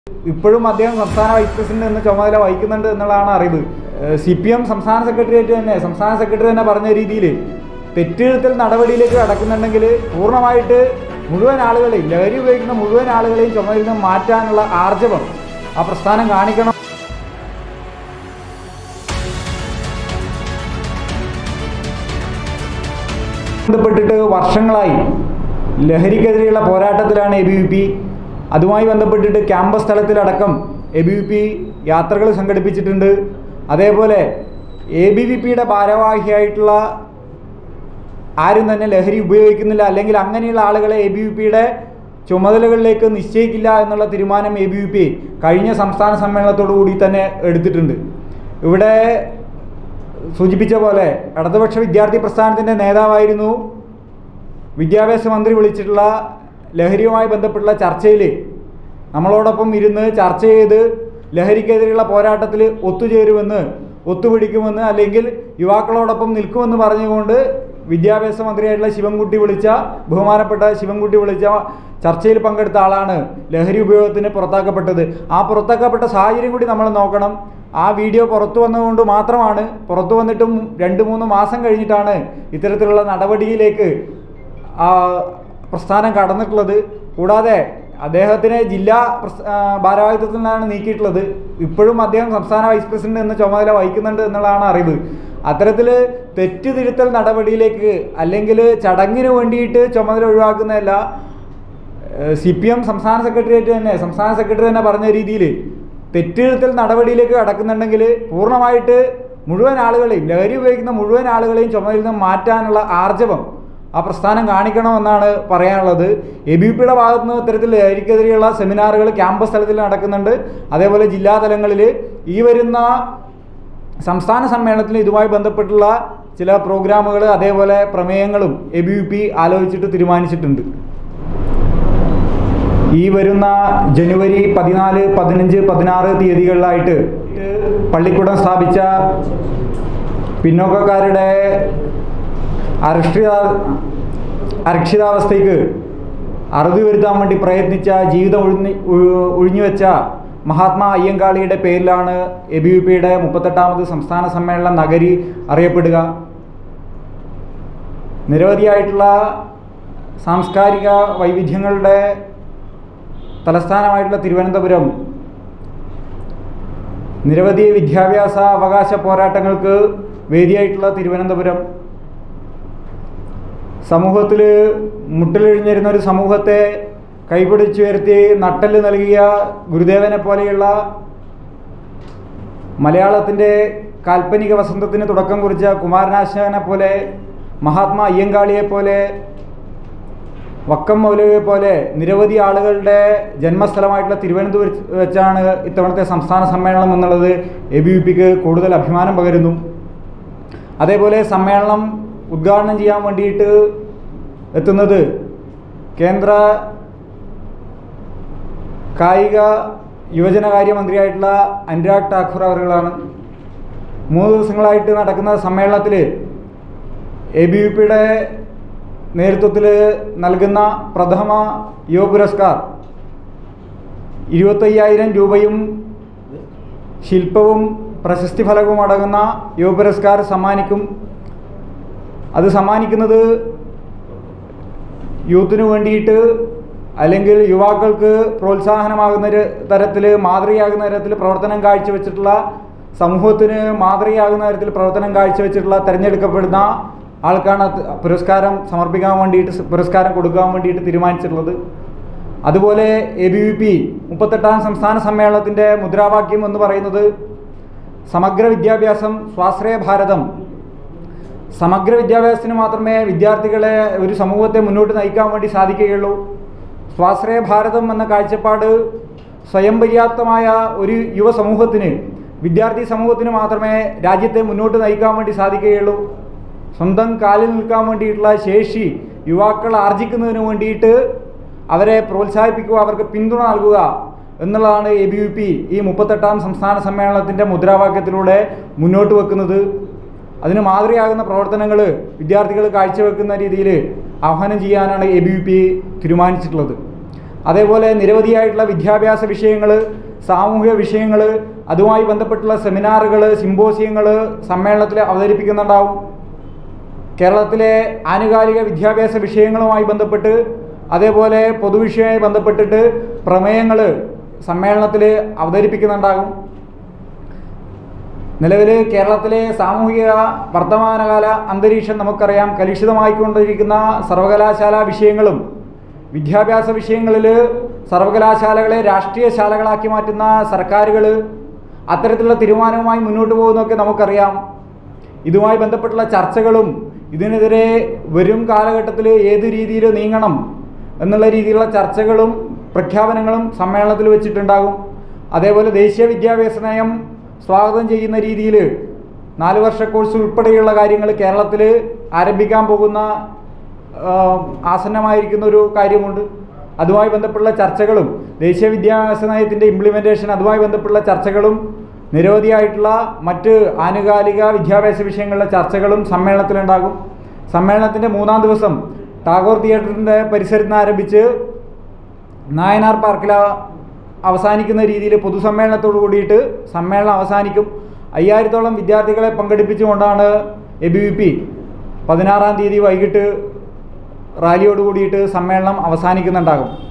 ഇപ്പോഴും അദ്ദേഹം സംസ്ഥാന വൈസ് പ്രസിഡന്റ് എന്ന ചുമതല വഹിക്കുന്നുണ്ട് എന്നുള്ളതാണ് അറിവ് സി പി എം സംസ്ഥാന സെക്രട്ടേറിയറ്റ് തന്നെ സംസ്ഥാന സെക്രട്ടറി തന്നെ പറഞ്ഞ രീതിയിൽ തെറ്റിരുത്തൽ നടപടിയിലേക്ക് കടക്കുന്നുണ്ടെങ്കിൽ പൂർണ്ണമായിട്ട് മുഴുവൻ ആളുകളെയും ലഹരി ഉപയോഗിക്കുന്ന മുഴുവൻ ആളുകളെയും ചുമതലയിൽ നിന്ന് മാറ്റാനുള്ള ആർജവം ആ പ്രസ്ഥാനം കാണിക്കണം ബന്ധപ്പെട്ടിട്ട് വർഷങ്ങളായി ലഹരിക്കെതിരെയുള്ള പോരാട്ടത്തിലാണ് എ ബി വി പി അതുമായി ബന്ധപ്പെട്ടിട്ട് ക്യാമ്പസ് തലത്തിലടക്കം എ ബി വി പി യാത്രകൾ സംഘടിപ്പിച്ചിട്ടുണ്ട് അതേപോലെ എ ബി വി പിയുടെ ഭാരവാഹിയായിട്ടുള്ള ആരും തന്നെ ലഹരി ഉപയോഗിക്കുന്നില്ല അല്ലെങ്കിൽ അങ്ങനെയുള്ള ആളുകളെ എ ബി വി പിയുടെ ചുമതലകളിലേക്ക് നിശ്ചയിക്കില്ല എന്നുള്ള തീരുമാനം എ ബി വി പി കഴിഞ്ഞ സംസ്ഥാന സമ്മേളനത്തോടു കൂടി തന്നെ എടുത്തിട്ടുണ്ട് ഇവിടെ സൂചിപ്പിച്ച പോലെ ഇടതുപക്ഷ വിദ്യാർത്ഥി പ്രസ്ഥാനത്തിൻ്റെ നേതാവായിരുന്നു വിദ്യാഭ്യാസ മന്ത്രി വിളിച്ചിട്ടുള്ള ലഹരിയുമായി ബന്ധപ്പെട്ടുള്ള ചർച്ചയിൽ നമ്മളോടൊപ്പം ഇരുന്ന് ചർച്ച ചെയ്ത് ലഹരിക്കെതിരെയുള്ള പോരാട്ടത്തിൽ ഒത്തുചേരുമെന്ന് ഒത്തുപിടിക്കുമെന്ന് അല്ലെങ്കിൽ യുവാക്കളോടൊപ്പം നിൽക്കുമെന്ന് പറഞ്ഞുകൊണ്ട് വിദ്യാഭ്യാസ മന്ത്രിയായിട്ടുള്ള ശിവൻകുട്ടി വിളിച്ച ബഹുമാനപ്പെട്ട ശിവൻകുട്ടി വിളിച്ച ചർച്ചയിൽ പങ്കെടുത്ത ആളാണ് ലഹരി ഉപയോഗത്തിന് പുറത്താക്കപ്പെട്ടത് ആ പുറത്താക്കപ്പെട്ട സാഹചര്യം കൂടി നമ്മൾ നോക്കണം ആ വീഡിയോ പുറത്തു വന്നതുകൊണ്ട് മാത്രമാണ് പുറത്തു വന്നിട്ടും രണ്ട് മൂന്ന് മാസം കഴിഞ്ഞിട്ടാണ് ഇത്തരത്തിലുള്ള നടപടിയിലേക്ക് ആ പ്രസ്ഥാനം കടന്നിട്ടുള്ളത് കൂടാതെ അദ്ദേഹത്തിനെ ജില്ലാ പ്രസ്- ആ, ഭാരവാഹിത്വത്തിൽ നിന്നാണ് നീക്കിയിട്ടുള്ളത് ഇപ്പോഴും അദ്ദേഹം സംസ്ഥാന വൈസ് പ്രസിഡന്റ് എന്ന ചുമതല വഹിക്കുന്നുണ്ട് എന്നുള്ളതാണ് അറിവ് അത്തരത്തിൽ തെറ്റ് തിരുത്തൽ നടപടിയിലേക്ക് അല്ലെങ്കിൽ ചടങ്ങിന് വേണ്ടിയിട്ട് ചുമതല ഒഴിവാക്കുന്നതല്ല സി പി എം സംസ്ഥാന സെക്രട്ടേറിയറ്റ് തന്നെ സംസ്ഥാന സെക്രട്ടറി തന്നെ പറഞ്ഞ രീതിയിൽ തെറ്റിരുത്തൽ നടപടിയിലേക്ക് കടക്കുന്നുണ്ടെങ്കിൽ പൂർണ്ണമായിട്ട് മുഴുവൻ ആളുകളെയും ലഹരി ഉപയോഗിക്കുന്ന മുഴുവൻ ആളുകളെയും ചുമതലയിൽ നിന്ന് മാറ്റാനുള്ള ആർജവം ആ പ്രസ്ഥാനം കാണിക്കണമെന്നാണ് പറയാനുള്ളത് എ ബി പിയുടെ ഭാഗത്ത് നിന്ന് ഇത്തരത്തിൽ ലഹരിക്കെതിരെയുള്ള സെമിനാറുകൾ ക്യാമ്പസ് തലത്തിൽ നടക്കുന്നുണ്ട് അതേപോലെ ജില്ലാ തലങ്ങളിൽ ഈ വരുന്ന സംസ്ഥാന സമ്മേളനത്തിൽ ഇതുമായി ബന്ധപ്പെട്ടുള്ള ചില പ്രോഗ്രാമുകൾ അതേപോലെ പ്രമേയങ്ങളും എ ബി വി പി ആലോചിച്ചിട്ട് തീരുമാനിച്ചിട്ടുണ്ട് ഈ വരുന്ന ജനുവരി പതിനാല് പതിനഞ്ച് പതിനാറ് തീയതികളിലായിട്ട് പള്ളിക്കൂടം സ്ഥാപിച്ച പിന്നോക്കക്കാരുടെ അരക്ഷിത അരക്ഷിതാവസ്ഥയ്ക്ക് അറുതി വരുത്താൻ വേണ്ടി പ്രയത്നിച്ച ജീവിതം ഒഴിഞ്ഞ് ഒഴിഞ്ഞുവെച്ച മഹാത്മാ അയ്യങ്കാളിയുടെ പേരിലാണ് എ ബി വി പിയുടെ മുപ്പത്തെട്ടാമത് സംസ്ഥാന സമ്മേളനം നഗരി അറിയപ്പെടുക നിരവധിയായിട്ടുള്ള സാംസ്കാരിക വൈവിധ്യങ്ങളുടെ തലസ്ഥാനമായിട്ടുള്ള തിരുവനന്തപുരം നിരവധി വിദ്യാഭ്യാസ അവകാശ പോരാട്ടങ്ങൾക്ക് വേദിയായിട്ടുള്ള തിരുവനന്തപുരം സമൂഹത്തിൽ മുട്ടിലിഴിഞ്ഞിരുന്ന ഒരു സമൂഹത്തെ കൈപിടിച്ചുയർത്തി നട്ടല് നൽകിയ ഗുരുദേവനെ പോലെയുള്ള മലയാളത്തിൻ്റെ കാൽപ്പനിക വസന്തത്തിന് തുടക്കം കുറിച്ച കുമാരനാശാനെ പോലെ മഹാത്മാ അയ്യങ്കാളിയെ പോലെ വക്കം മൗലവിയെ പോലെ നിരവധി ആളുകളുടെ ജന്മസ്ഥലമായിട്ടുള്ള തിരുവനന്തപുരത്ത് വെച്ചാണ് ഇത്തവണത്തെ സംസ്ഥാന സമ്മേളനം എന്നുള്ളത് എ ബി വി പിക്ക് കൂടുതൽ അഭിമാനം പകരുന്നു അതേപോലെ സമ്മേളനം ഉദ്ഘാടനം ചെയ്യാൻ വേണ്ടിയിട്ട് എത്തുന്നത് കേന്ദ്ര കായിക യുവജനകാര്യ മന്ത്രിയായിട്ടുള്ള അനുരാഗ് ഠാക്കൂർ അവറുകളാണ് മൂന്ന് ദിവസങ്ങളായിട്ട് നടക്കുന്ന സമ്മേളനത്തിൽ എ ബി വി പിയുടെ നേതൃത്വത്തിൽ നൽകുന്ന പ്രഥമ യുവ പുരസ്കാർ ഇരുപത്തയ്യായിരം രൂപയും ശില്പവും പ്രശസ്തി ഫലകവും അടങ്ങുന്ന യുവ പുരസ്കാർ സമ്മാനിക്കും അത് സമ്മാനിക്കുന്നത് യൂത്തിനു വേണ്ടിയിട്ട് അല്ലെങ്കിൽ യുവാക്കൾക്ക് പ്രോത്സാഹനമാകുന്ന ഒരു തരത്തിൽ മാതൃകയാകുന്ന തരത്തിൽ പ്രവർത്തനം കാഴ്ചവെച്ചിട്ടുള്ള സമൂഹത്തിന് മാതൃകയാകുന്ന തരത്തിൽ പ്രവർത്തനം കാഴ്ചവെച്ചിട്ടുള്ള തിരഞ്ഞെടുക്കപ്പെടുന്ന ആൾക്കാണ് അത് പുരസ്കാരം സമർപ്പിക്കാൻ വേണ്ടിയിട്ട് സ് പുരസ്കാരം കൊടുക്കാൻ വേണ്ടിയിട്ട് തീരുമാനിച്ചിട്ടുള്ളത് അതുപോലെ എ ബി വി പി മുപ്പത്തെട്ടാം സംസ്ഥാന സമ്മേളനത്തിൻ്റെ മുദ്രാവാക്യം എന്ന് പറയുന്നത് സമഗ്ര വിദ്യാഭ്യാസം സ്വാശ്രയ ഭാരതം സമഗ്ര വിദ്യാഭ്യാസത്തിന് മാത്രമേ വിദ്യാർത്ഥികളെ ഒരു സമൂഹത്തെ മുന്നോട്ട് നയിക്കാൻ വേണ്ടി സാധിക്കുകയുള്ളൂ സ്വാശ്രയ ഭാരതം എന്ന കാഴ്ചപ്പാട് സ്വയം പര്യാപ്തമായ ഒരു യുവ സമൂഹത്തിന് വിദ്യാർത്ഥി സമൂഹത്തിന് മാത്രമേ രാജ്യത്തെ മുന്നോട്ട് നയിക്കാൻ വേണ്ടി സാധിക്കുകയുള്ളൂ സ്വന്തം കാലിൽ നിൽക്കാൻ വേണ്ടിയിട്ടുള്ള ശേഷി യുവാക്കൾ ആർജിക്കുന്നതിന് വേണ്ടിയിട്ട് അവരെ പ്രോത്സാഹിപ്പിക്കുക അവർക്ക് പിന്തുണ നൽകുക എന്നുള്ളതാണ് എ ബി വി പി ഈ മുപ്പത്തെട്ടാം സംസ്ഥാന സമ്മേളനത്തിൻ്റെ മുദ്രാവാക്യത്തിലൂടെ മുന്നോട്ട് വെക്കുന്നത് അതിന് മാതൃകയാകുന്ന പ്രവർത്തനങ്ങൾ വിദ്യാർത്ഥികൾ കാഴ്ചവെക്കുന്ന രീതിയിൽ ആഹ്വാനം ചെയ്യാനാണ് എ ബി വി പി തീരുമാനിച്ചിട്ടുള്ളത് അതേപോലെ നിരവധിയായിട്ടുള്ള വിദ്യാഭ്യാസ വിഷയങ്ങൾ സാമൂഹിക വിഷയങ്ങൾ അതുമായി ബന്ധപ്പെട്ടുള്ള സെമിനാറുകൾ സിമ്പോസിയങ്ങൾ സമ്മേളനത്തിൽ അവതരിപ്പിക്കുന്നുണ്ടാവും കേരളത്തിലെ ആനുകാലിക വിദ്യാഭ്യാസ വിഷയങ്ങളുമായി ബന്ധപ്പെട്ട് അതേപോലെ പൊതുവിഷയവുമായി ബന്ധപ്പെട്ടിട്ട് പ്രമേയങ്ങൾ സമ്മേളനത്തിൽ അവതരിപ്പിക്കുന്നുണ്ടാകും നിലവിൽ കേരളത്തിലെ സാമൂഹിക വർത്തമാനകാല അന്തരീക്ഷം നമുക്കറിയാം കലുഷിതമായിക്കൊണ്ടിരിക്കുന്ന സർവകലാശാല വിഷയങ്ങളും വിദ്യാഭ്യാസ വിഷയങ്ങളിൽ സർവകലാശാലകളെ രാഷ്ട്രീയ ശാലകളാക്കി മാറ്റുന്ന സർക്കാരുകൾ അത്തരത്തിലുള്ള തീരുമാനവുമായി മുന്നോട്ട് പോകുന്നതൊക്കെ നമുക്കറിയാം ഇതുമായി ബന്ധപ്പെട്ടുള്ള ചർച്ചകളും ഇതിനെതിരെ വരും കാലഘട്ടത്തിൽ ഏത് രീതിയിൽ നീങ്ങണം എന്നുള്ള രീതിയിലുള്ള ചർച്ചകളും പ്രഖ്യാപനങ്ങളും സമ്മേളനത്തിൽ വെച്ചിട്ടുണ്ടാകും അതേപോലെ ദേശീയ വിദ്യാഭ്യാസ നയം സ്വാഗതം ചെയ്യുന്ന രീതിയിൽ നാല് വർഷ കോഴ്സ് ഉൾപ്പെടെയുള്ള കാര്യങ്ങൾ കേരളത്തിൽ ആരംഭിക്കാൻ പോകുന്ന ആ, ആസന്നമായിരിക്കുന്ന ഒരു കാര്യമുണ്ട് അതുമായി ബന്ധപ്പെട്ടുള്ള ചർച്ചകളും ദേശീയ വിദ്യാഭ്യാസ നയത്തിൻ്റെ ഇംപ്ലിമെൻറ്റേഷൻ അതുമായി ബന്ധപ്പെട്ടുള്ള ചർച്ചകളും നിരവധിയായിട്ടുള്ള മറ്റ് ആനുകാലിക വിദ്യാഭ്യാസ വിഷയങ്ങളിലെ ചർച്ചകളും സമ്മേളനത്തിലുണ്ടാകും സമ്മേളനത്തിൻ്റെ മൂന്നാം ദിവസം ടാഗോർ തിയേറ്ററിൻ്റെ പരിസരത്ത് നിന്ന് ആരംഭിച്ച് നായനാർ പാർക്കിൽ അവസാനിക്കുന്ന രീതിയിൽ പൊതുസമ്മേളനത്തോട് കൂടിയിട്ട് സമ്മേളനം അവസാനിക്കും അയ്യായിരത്തോളം വിദ്യാർത്ഥികളെ പങ്കെടുപ്പിച്ചുകൊണ്ടാണ് എ ബി വി പി പതിനാറാം തീയതി വൈകിട്ട് റാലിയോട് കൂടിയിട്ട് സമ്മേളനം അവസാനിക്കുന്നുണ്ടാകും